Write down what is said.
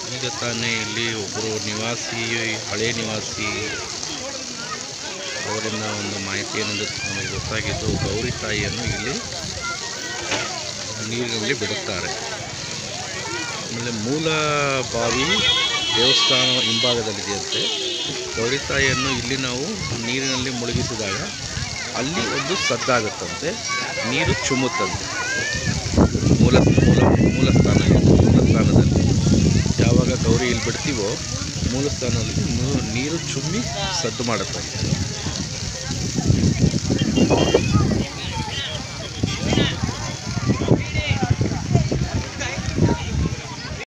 ಈಗ ತಾನೇ ಇಲ್ಲಿ ಒಬ್ಬರು ನಿವಾಸಿ ಹಳೆ ನಿವಾಸಿ ಅವರಿಂದ ಒಂದು ಮಾಹಿತಿ ಏನಂದ್ರೆ ನಮಗೆ ಗೊತ್ತಾಗಿದ್ದು ಗೌರಿ ತಾಯಿಯನ್ನು ಇಲ್ಲಿ ನೀರಿನಲ್ಲಿ ಬಿಡುತ್ತಾರೆ ಆಮೇಲೆ ಮೂಲ ಬಾವಿ ದೇವಸ್ಥಾನ ಹಿಂಭಾಗದಲ್ಲಿದೆಯಂತೆ ಗೌರಿ ತಾಯಿಯನ್ನು ಇಲ್ಲಿ ನಾವು ನೀರಿನಲ್ಲಿ ಮುಳುಗಿಸಿದಾಗ ಅಲ್ಲಿ ಒಂದು ಸದ್ದಾಗುತ್ತಂತೆ ನೀರು ಚುಮ್ಮುತ್ತಂತೆ ಮೂಲ ಮೂಲ ಮೂಲ ಸ್ಥಾನ ಇದು. ಮೂಲ ಸ್ಥಾನದಲ್ಲಿ ಯಾವಾಗ ಗೌರಿ ಇಲ್ಲಿ ಬಿಡ್ತೀವೋ ಮೂಲ ಸ್ಥಾನದಲ್ಲಿ ಮೂ- ನೀರು ಚುಮ್ಮಿ ಸದ್ದು ಮಾಡುತ್ತಂತೆ